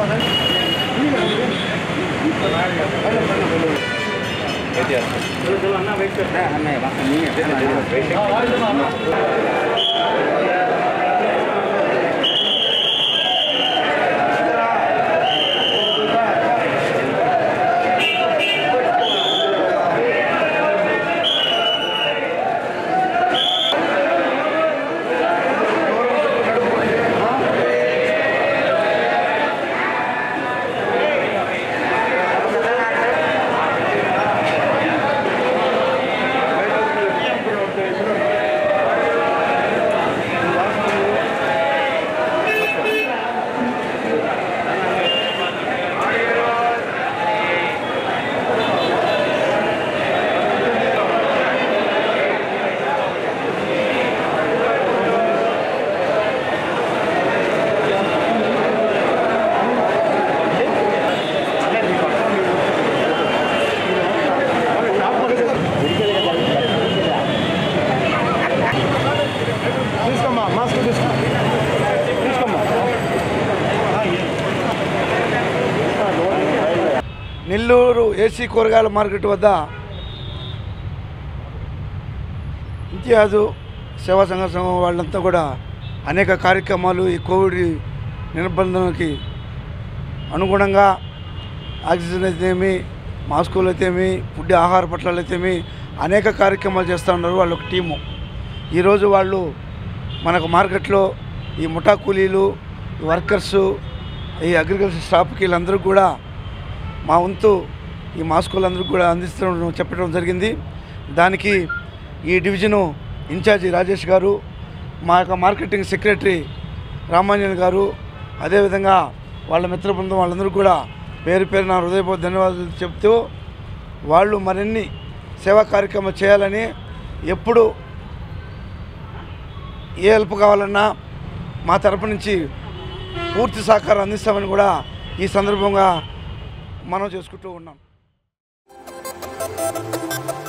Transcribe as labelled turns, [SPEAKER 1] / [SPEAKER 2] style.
[SPEAKER 1] తీసుకోమ్మా మాస్క్ తీసుకో తీసుకోమ్మా
[SPEAKER 2] నెల్లూరు ఏసీ కూరగాయల మార్కెట్ వద్ద ఇంతియాజు సేవా సంఘ సంఘం వాళ్ళంతా కూడా అనేక కార్యక్రమాలు ఈ కోవిడ్ నిబంధనలకి అనుగుణంగా ఆక్సిజన్ అయితేమి మాస్కులు అయితేమి ఫుడ్ ఆహార పట్టాలు అయితేమి అనేక కార్యక్రమాలు చేస్తూ ఉన్నారు వాళ్ళు ఒక టీము ఈరోజు వాళ్ళు మనకు మార్కెట్లో ఈ ముఠా కూలీలు ఈ వర్కర్సు ఈ అగ్రికల్చర్ స్టాఫ్కి వీళ్ళందరూ కూడా మా వంతు ఈ మాస్కులందరూ కూడా అందిస్తూ చెప్పడం జరిగింది దానికి ఈ డివిజను ఇన్ఛార్జి రాజేష్ గారు మా యొక్క మార్కెటింగ్ సెక్రటరీ రామాంజన్ గారు అదేవిధంగా వాళ్ళ మిత్ర బృందం వాళ్ళందరూ కూడా పేరు పేరు నా హృదయపూర్వక ధన్యవాదాలు చెప్తూ వాళ్ళు మరిన్ని సేవా కార్యక్రమాలు చేయాలని ఎప్పుడు ఏ హెల్ప్ కావాలన్నా మా తరపు నుంచి పూర్తి సహకారం అందిస్తామని కూడా ఈ సందర్భంగా మనం చేసుకుంటూ ఉన్నాం